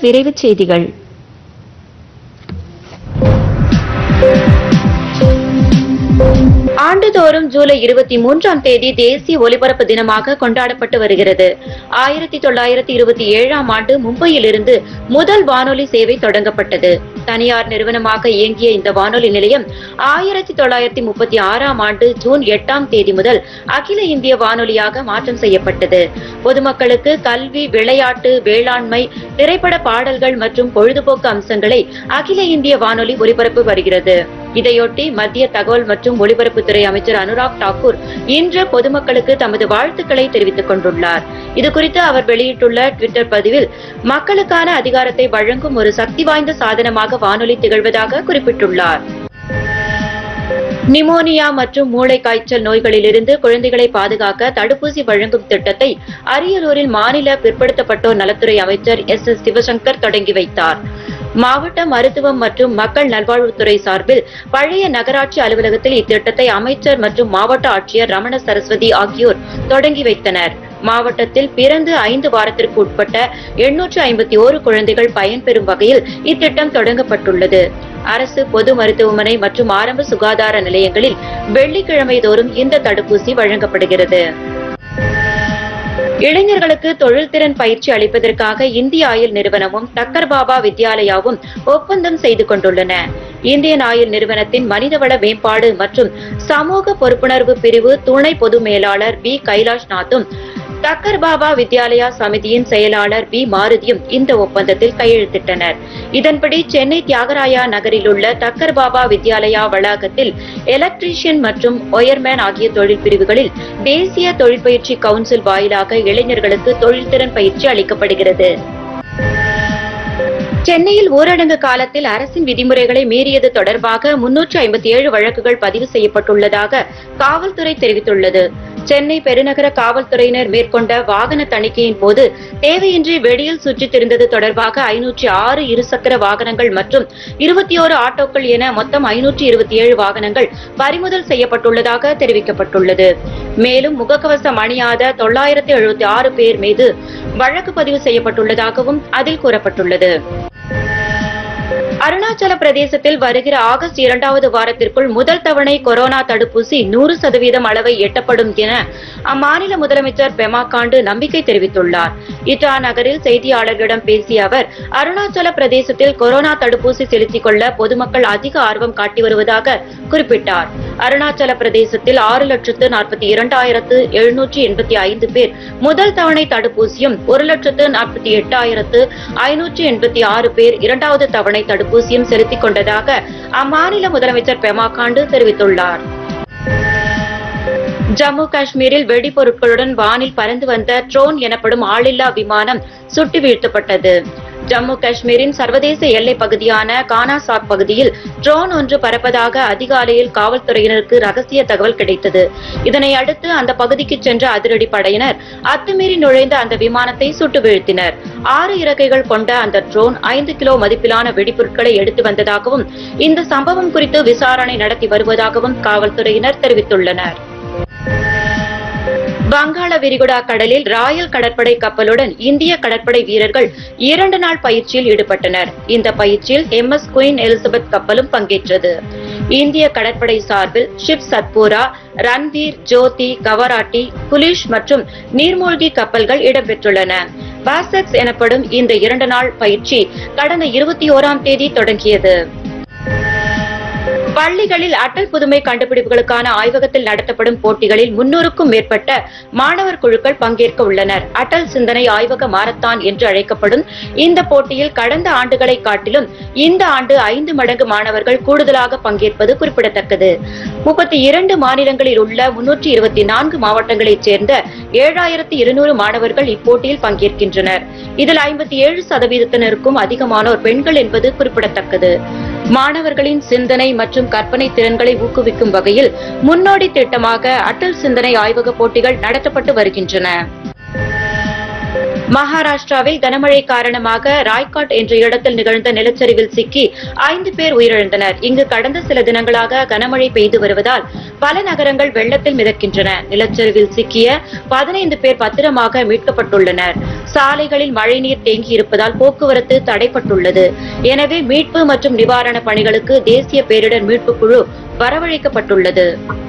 விரைவுச் செய்திகள் ஆண்டுதோறும் ஜூலை இருபத்தி மூன்றாம் தேதி தேசிய ஒலிபரப்பு தினமாக கொண்டாடப்பட்டு வருகிறது ஆயிரத்தி தொள்ளாயிரத்தி இருபத்தி ஏழாம் ஆண்டு மும்பையிலிருந்து முதல் வானொலி சேவை தொடங்கப்பட்டது தனியார் நிறுவனமாக இயங்கிய இந்த வானொலி நிலையம் ஆயிரத்தி தொள்ளாயிரத்தி முப்பத்தி ஆறாம் ஆண்டு ஜூன் எட்டாம் தேதி முதல் அகில இந்திய வானொலியாக மாற்றம் செய்யப்பட்டது பொதுமக்களுக்கு கல்வி விளையாட்டு வேளாண்மை திரைப்பட பாடல்கள் மற்றும் பொழுதுபோக்கு அம்சங்களை அகில இந்திய வானொலி ஒலிபரப்பு வருகிறது இதையொட்டி மத்திய தகவல் மற்றும் ஒலிபரப்புத்துறை அமைச்சர் அனுராக் தாக்கூர் இன்று பொதுமக்களுக்கு தமது வாழ்த்துக்களை தெரிவித்துக் கொண்டுள்ளார் இதுகுறித்து அவர் வெளியிட்டுள்ள ட்விட்டர் பதிவில் மக்களுக்கான அதிகாரத்தை வழங்கும் ஒரு சக்தி வாய்ந்த சாதனமாக வானொலி திகழ்வதாக குறிப்பிட்டுள்ளார் நிமோனியா மற்றும் மூளை காய்ச்சல் நோய்களிலிருந்து குழந்தைகளை பாதுகாக்க தடுப்பூசி வழங்கும் திட்டத்தை அரியலூரில் மாநில பிற்படுத்தப்பட்டோர் நலத்துறை அமைச்சர் எஸ் எஸ் சிவசங்கர் தொடங்கி வைத்தார் மாவட்ட மருத்துவம் மற்றும் மக்கள் நல்வாழ்வுத்துறை சார்பில் பழைய நகராட்சி அலுவலகத்தில் இத்திட்டத்தை அமைச்சர் மற்றும் மாவட்ட ஆட்சியர் ரமண சரஸ்வதி ஆகியோர் தொடங்கி வைத்தனர் மாவட்டத்தில் பிறந்து ஐந்து வாரத்திற்கு உட்பட்ட எண்ணூற்று ஐம்பத்தி ஓரு குழந்தைகள் பயன்பெறும் வகையில் இத்திட்டம் தொடங்கப்பட்டுள்ளது அரசு பொது மருத்துவமனை மற்றும் ஆரம்ப சுகாதார நிலையங்களில் வெள்ளிக்கிழமை தோறும் இந்த தடுப்பூசி வழங்கப்படுகிறது இளைஞர்களுக்கு தொழில்திறன் பயிற்சி அளிப்பதற்காக இந்திய ஆயில் நிறுவனமும் டக்கர் பாபா வித்யாலயாவும் ஒப்பந்தம் செய்து கொண்டுள்ளன இந்தியன் ஆயில் நிறுவனத்தின் மனிதவள மேம்பாடு மற்றும் சமூக பொறுப்புணர்வு பிரிவு துணை பொது மேலாளர் பி கைலாஷ் நாத்தும் டக்கர் பாபா வித்யாலயா சமிதியின் செயலாளர் பி மாருதியும் இந்த ஒப்பந்தத்தில் கையெழுத்திட்டனர் இதன்படி சென்னை தியாகராயா நகரில் உள்ள டக்கர் பாபா வித்யாலயா வளாகத்தில் எலக்ட்ரீஷியன் மற்றும் ஒயர்மேன் ஆகிய தொழில் பிரிவுகளில் தேசிய தொழிற்பயிற்சி கவுன்சில் வாயிலாக இளைஞர்களுக்கு தொழில்திறன் பயிற்சி அளிக்கப்படுகிறது சென்னையில் ஊரடங்கு காலத்தில் அரசின் விதிமுறைகளை மீறியது தொடர்பாக முன்னூற்று ஐம்பத்தி ஏழு வழக்குகள் பதிவு செய்யப்பட்டுள்ளதாக காவல்துறை தெரிவித்துள்ளது சென்னை பெருநகர காவல்துறையினர் மேற்கொண்ட வாகன தணிக்கையின் போது தேவையின்றி வெளியில் சுற்றித் திரிந்தது தொடர்பாக ஐநூற்றி ஆறு இருசக்கர வாகனங்கள் மற்றும் இருபத்தி ஓரு ஆட்டோக்கள் என மொத்தம் ஐநூற்றி இருபத்தி ஏழு வாகனங்கள் பறிமுதல் செய்யப்பட்டுள்ளதாக தெரிவிக்கப்பட்டுள்ளது மேலும் முகக்கவசம் அணியாத தொள்ளாயிரத்தி எழுபத்தி ஆறு பேர் மீது வழக்கு பதிவு செய்யப்பட்டுள்ளதாகவும் அதில் கூறப்பட்டுள்ளது அருணாச்சல பிரதேசத்தில் வருகிற ஆகஸ்ட் இரண்டாவது வாரத்திற்குள் முதல் தவணை கொரோனா தடுப்பூசி நூறு சதவீதம் அளவை எட்டப்படும் என அம்மாநில முதலமைச்சர் பெமா காண்டு நம்பிக்கை தெரிவித்துள்ளார் இட்டா நகரில் செய்தியாளர்களிடம் பேசிய அவர் அருணாச்சல பிரதேசத்தில் கொரோனா தடுப்பூசி செலுத்திக் கொள்ள பொதுமக்கள் அதிக ஆர்வம் காட்டி வருவதாக குறிப்பிட்டார் அருணாச்சல பிரதேசத்தில் ஆறு லட்சத்து நாற்பத்தி இரண்டாயிரத்து எழுநூற்றி எண்பத்தி ஐந்து பேர் முதல் தவணை தடுப்பூசியும் ஒரு லட்சத்து நாற்பத்தி எட்டாயிரத்து ஐநூற்றி எண்பத்தி ஆறு பேர் இரண்டாவது தவணை தடுப்பூசியும் செலுத்திக் கொண்டதாக அம்மாநில முதலமைச்சர் பெமா காண்டு தெரிவித்துள்ளார் ஜம்மு காஷ்மீரில் வெடிபொருட்களுடன் வானில் பறந்து வந்த ட்ரோன் எனப்படும் ஆளில்லா விமானம் சுட்டு வீழ்த்தப்பட்டது ஜம்மு காஷ்மீரின் சர்வதேச எல்லை பகுதியான கானாசாக் பகுதியில் ட்ரோன் ஒன்று பறப்பதாக அதிகாலையில் காவல்துறையினருக்கு ரகசிய தகவல் கிடைத்தது இதனை அடுத்து அந்த பகுதிக்கு சென்ற அதிரடி படையினர் அத்துமீறி நுழைந்த அந்த விமானத்தை சுட்டு வீழ்த்தினர் ஆறு இறக்கைகள் கொண்ட அந்த ட்ரோன் ஐந்து கிலோ மதிப்பிலான வெடிபொருட்களை எடுத்து வந்ததாகவும் இந்த சம்பவம் குறித்து விசாரணை நடத்தி வருவதாகவும் காவல்துறையினர் தெரிவித்துள்ளனர் வங்காள விரிகுடா கடலில் ராயல் கடற்படை கப்பலுடன் இந்திய கடற்படை வீரர்கள் இரண்டு நாள் பயிற்சியில் ஈடுபட்டனர் இந்த பயிற்சியில் எம் எஸ் குயின் எலிசபெத் கப்பலும் பங்கேற்றது இந்திய கடற்படை சார்பில் ஷிப் சத்பூரா ரன்வீர் ஜோதி கவராட்டி குலிஷ் மற்றும் நீர்மூழ்கி கப்பல்கள் இடம்பெற்றுள்ளன பாசக்ஸ் எனப்படும் இந்த இரண்டு நாள் பயிற்சி கடந்த இருபத்தி ஓராம் தேதி தொடங்கியது பள்ளிகளில் அட்டல் புதுமை கண்டுபிடிப்புகளுக்கான ஆய்வகத்தில் நடத்தப்படும் போட்டிகளில் முன்னூறுக்கும் மேற்பட்ட மாணவர் குழுக்கள் பங்கேற்க உள்ளனர் அட்டல் சிந்தனை ஆய்வக மாரத்தான் என்று அழைக்கப்படும் இந்த போட்டியில் கடந்த ஆண்டுகளை காட்டிலும் இந்த ஆண்டு ஐந்து மடங்கு மாணவர்கள் கூடுதலாக பங்கேற்பது குறிப்பிடத்தக்கது முப்பத்தி இரண்டு மாநிலங்களில் உள்ள முன்னூற்றி இருபத்தி நான்கு மாவட்டங்களைச் சேர்ந்த ஏழாயிரத்தி இருநூறு மாணவர்கள் இப்போட்டியில் பங்கேற்கின்றனர் இதில் ஐம்பத்தி ஏழு சதவீதத்தினருக்கும் அதிகமானோர் பெண்கள் என்பது குறிப்பிடத்தக்கது மாணவர்களின் சிந்தனை மற்றும் கற்பனை திறன்களை ஊக்குவிக்கும் வகையில் முன்னோடி திட்டமாக அட்டல் சிந்தனை ஆய்வக போட்டிகள் நடத்தப்பட்டு வருகின்றன மகாராஷ்டிராவில் கனமழை காரணமாக ராய்காட் என்ற இடத்தில் நிகழ்ந்த நிலச்சரிவில் சிக்கி ஐந்து பேர் உயிரிழந்தனர் இங்கு கடந்த சில தினங்களாக கனமழை பெய்து வருவதால் பல நகரங்கள் வெள்ளத்தில் மிதக்கின்றன நிலச்சரிவில் சிக்கிய பதினைந்து பேர் பத்திரமாக மீட்கப்பட்டுள்ளனர் சாலைகளில் மழைநீர் தேங்கியிருப்பதால் போக்குவரத்து தடைப்பட்டுள்ளது எனவே மீட்பு மற்றும் நிவாரண பணிகளுக்கு தேசிய பேரிடர் மீட்புக் குழு வரவழைக்கப்பட்டுள்ளது